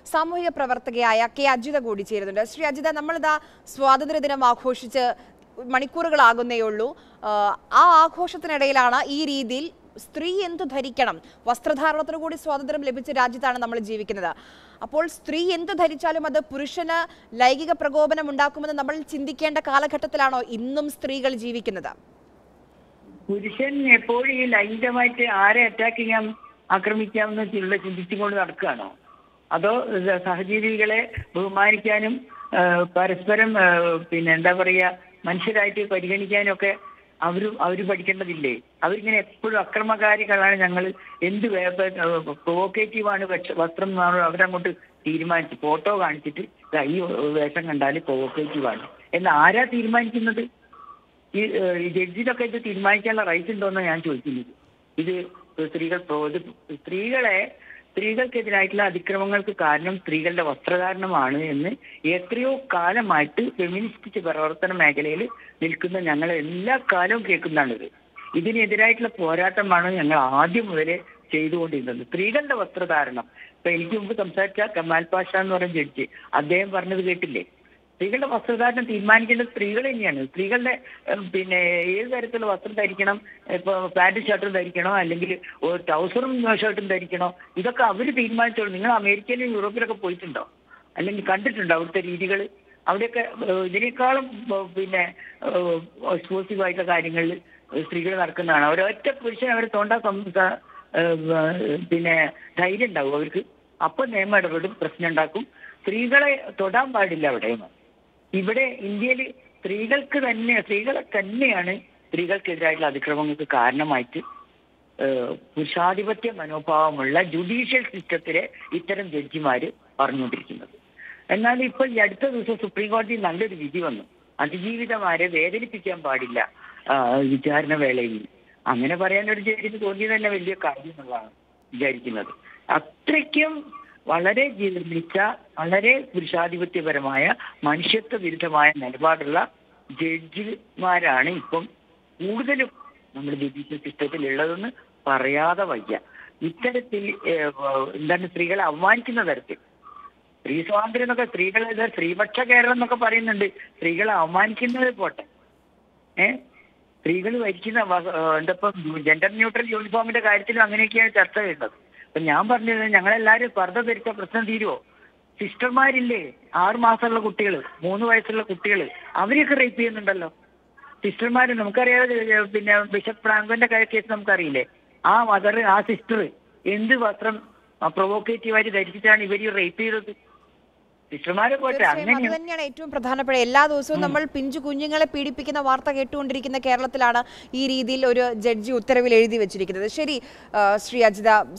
സാമൂഹിക പ്രവർത്തകയായ കെ അജിത കൂടി ചേരുന്നുണ്ട് ശ്രീ അജിത നമ്മളിതാ സ്വാതന്ത്ര്യദിനം ആഘോഷിച്ച് മണിക്കൂറുകളാകുന്നേ ഉള്ളൂ ആ, ആ ആഘോഷത്തിനിടയിലാണ് ഈ രീതിയിൽ സ്ത്രീ എന്തു ധരിക്കണം വസ്ത്രധാരണത്തിന് കൂടി സ്വാതന്ത്ര്യം ലഭിച്ച രാജ്യത്താണ് നമ്മൾ ജീവിക്കുന്നത് അപ്പോൾ സ്ത്രീ എന്ത് ധരിച്ചാലും അത് പുരുഷന് ലൈംഗിക പ്രകോപനം ഉണ്ടാക്കുമെന്ന് നമ്മൾ ചിന്തിക്കേണ്ട കാലഘട്ടത്തിലാണോ ഇന്നും സ്ത്രീകൾ ജീവിക്കുന്നത് പുരുഷൻ എപ്പോഴും ഈ ലൈംഗികമായിട്ട് ആരെ അറ്റാക്ക് ചെയ്യാം ആക്രമിക്കാമെന്ന് ചിന്ത ചിന്തിച്ചുകൊണ്ട് നടക്കുകയാണോ അതോ ഇത് സഹജീവികളെ ബഹുമാനിക്കാനും ആ, പരസ്പരം ആ, പിന്നെ എന്താ പറയാ മനുഷ്യരായിട്ട് പരിഗണിക്കാനും ഒക്കെ അവര് അവര് പഠിക്കേണ്ടതില്ലേ അവരിങ്ങനെ എപ്പോഴും അക്രമകാരികളാണ് ഞങ്ങൾ എന്ത് പ്രൊവോക്കേറ്റീവ് ആണ് വക്ഷ- വസ്ത്രം എന്നാണ് അവരങ്ങോട്ട് തീരുമാനിച്ചു ഫോട്ടോ കാണിച്ചിട്ട് ദാ ഈ വേഷം കണ്ടാൽ പ്രൊവോക്കേറ്റീവ് ആണ് എന്ന് ആരാ തീരുമാനിക്കുന്നത് ഈ ഏഹ്, ഈ ജഡ്ജിനൊക്കെ ഇത് തീരുമാനിക്കാനുള്ള റൈറ്റ് ഉണ്ടോന്ന് ഞാൻ ചോദിക്കുന്നത് ഇത് സ്ത്രീകൾ പ്രോ- ഇത് സ്ത്രീകളെ സ്ത്രീകൾക്കെതിരായിട്ടുള്ള അതിക്രമങ്ങൾക്ക് കാരണം സ്ത്രീകളുടെ വസ്ത്രധാരണമാണ് എന്ന് എത്രയോ കാലമായിട്ട് ഫെമിനിസ്റ്റ് പ്രവർത്തന മേഖലയിൽ നിൽക്കുന്ന ഞങ്ങൾ എല്ലാ കാലവും കേൾക്കുന്നതാണിത് ഇതിനെതിരായിട്ടുള്ള പോരാട്ടമാണ് ഞങ്ങൾ ആദ്യം മുതലേ ചെയ്തുകൊണ്ടിരുന്നത് സ്ത്രീകളുടെ വസ്ത്രധാരണം ഇപ്പൊ എനിക്ക് മുമ്പ് സംസാരിച്ച കമാൽ പാഷ എന്ന് പറയുന്ന ജഡ്ജി അദ്ദേഹം പറഞ്ഞത് കേട്ടില്ലേ സ്ത്രീകളുടെ വസ്ത്രധാരണം തീരുമാനിക്കേണ്ടത് സ്ത്രീകൾ തന്നെയാണ് സ്ത്രീകളുടെ ഉം, പിന്നെ ഏത് തരത്തിലുള്ള വസ്ത്രം ധരിക്കണം ഇപ്പൊ പാന്റും ഷർട്ടും ധരിക്കണോ അല്ലെങ്കിൽ ട്രൗസറും ഷർട്ടും ധരിക്കണോ ഇതൊക്കെ അവർ തീരുമാനിച്ചോളൂ നിങ്ങൾ അമേരിക്കയിലും യൂറോപ്പിലൊക്കെ പോയിട്ടുണ്ടോ അല്ലെങ്കിൽ കണ്ടിട്ടുണ്ടോ അവിടുത്തെ രീതികൾ അവിടെയൊക്കെ ഏഹ്, ഇതിനേക്കാളും ഏഹ്, പിന്നെ എക്സ്ക്ലൂസീവ് ആയിട്ടുള്ള കാര്യങ്ങളിൽ സ്ത്രീകൾ നടക്കുന്നതാണ് ഒരൊറ്റ പുരുഷൻ അവരെ തോണ്ടാ സം- സ- ഏഹ്, പിന്നെ ധൈര്യം ഉണ്ടാവും അവർക്ക് അപ്പൊ നിയമം ഇടപെടും പ്രശ്നം ഉണ്ടാക്കും സ്ത്രീകളെ തൊടാൻ പാടില്ല അവിടെ ഇവിടെ ഇന്ത്യയിൽ സ്ത്രീകൾക്ക് തന്നെ സ്ത്രീകളെ തന്നെയാണ് സ്ത്രീകൾക്കെതിരായിട്ടുള്ള അതിക്രമങ്ങൾക്ക് കാരണമായിട്ട് ഏഹ്, പുരുഷാധിപത്യ മനോഭാവമുള്ള ജുഡീഷ്യൽ സിസ്റ്റത്തിലെ ഇത്തരം ജഡ്ജിമാര് പറഞ്ഞുകൊണ്ടിരിക്കുന്നത് എന്നാൽ ഇപ്പോൾ ഈ അടുത്ത ദിവസം സുപ്രീം കോടതി നല്ലൊരു വിധി വന്നു അതിജീവിതമാരെ വേദനിപ്പിക്കാൻ പാടില്ല ആ, വിചാരണ വേളയിൽ അങ്ങനെ പറയാൻ ഒരു ജഡ്ജിന് തോന്നിയത് തന്നെ വലിയ കാര്യം എന്നുള്ളതാണ് വിചാരിക്കുന്നത് അത്രയ്ക്കും വളരെ ജീർണിച്ച വളരെ പുരുഷാധിപത്യപരമായ മനുഷ്യത്വ വിരുദ്ധമായ നിലപാടുള്ള ജഡ്ജിമാരാണ് ഇപ്പം കൂടുതലും നമ്മുടെ ജുഡീഷ്യൽ സിസ്റ്റത്തിൽ ഉള്ളതെന്ന് പറയാതെ വയ്യ ഇത്തരത്തിൽ ഏഹ്, എന്താണ് സ്ത്രീകളെ അവമാനിക്കുന്ന തരത്തിൽ സ്ത്രീ സ്വാതന്ത്ര്യം എന്നൊക്കെ സ്ത്രീകളെ ഇത് സ്ത്രീപക്ഷ കേരളം എന്നൊക്കെ പറയുന്നുണ്ട് സ്ത്രീകളെ അവമാനിക്കുന്നത് പോട്ടെ ഏ സ്ത്രീകൾ ഭരിക്കുന്ന വ- ഏഹ് എന്തപ്പം ജെൻഡർ ന്യൂട്രൽ യൂണിഫോമിന്റെ കാര്യത്തിലും അങ്ങനെയൊക്കെയാണ് ചർച്ച ചെയ്യുന്നത് അപ്പൊ ഞാൻ പറഞ്ഞത് ഞങ്ങളെല്ലാരും പർദ്ദ ധരിച്ച പ്രശ്നം തീരുവോ സിസ്റ്റർമാരില്ലേ ആറ് മാസമുള്ള കുട്ടികൾ മൂന്ന് വയസ്സുള്ള കുട്ടികൾ അവരെയൊക്കെ റേപ്പ് ചെയ്യുന്നുണ്ടല്ലോ സിസ്റ്റർമാര് നമുക്കറിയാതെ ഏഹ് പിന്നെ ബിഷപ്പ് ഫ്രാങ്കോന്റെ കേസ് നമുക്കറിയില്ലേ ആ മദർ ആ സിസ്റ്റർ എന്ത് വസ്ത്രം പ്രൊവോക്കേറ്റീവായിട്ട് ധരിച്ചിട്ടാണ് ഇവര് റേപ്പ് ചെയ്തത് സിസ്റ്റർമാരെ പോട്ടെ തീർച്ചയായും അത് അങ്ങനെ തന്നെയാണ് ഏറ്റവും പ്രധാനപ്പെട്ട എല്ലാ ദിവസവും നമ്മൾ പിഞ്ചു കുഞ്ഞുങ്ങളെ പീഡിപ്പിക്കുന്ന വാർത്ത കേട്ടുകൊണ്ടിരിക്കുന്ന കേരളത്തിലാണ് ഈ രീതിയിൽ ഒരു ജഡ്ജി ഉത്തരവിൽ എഴുതി വെച്ചിരിക്കുന്നത് ശരി ആ, ശ്രീ അജിത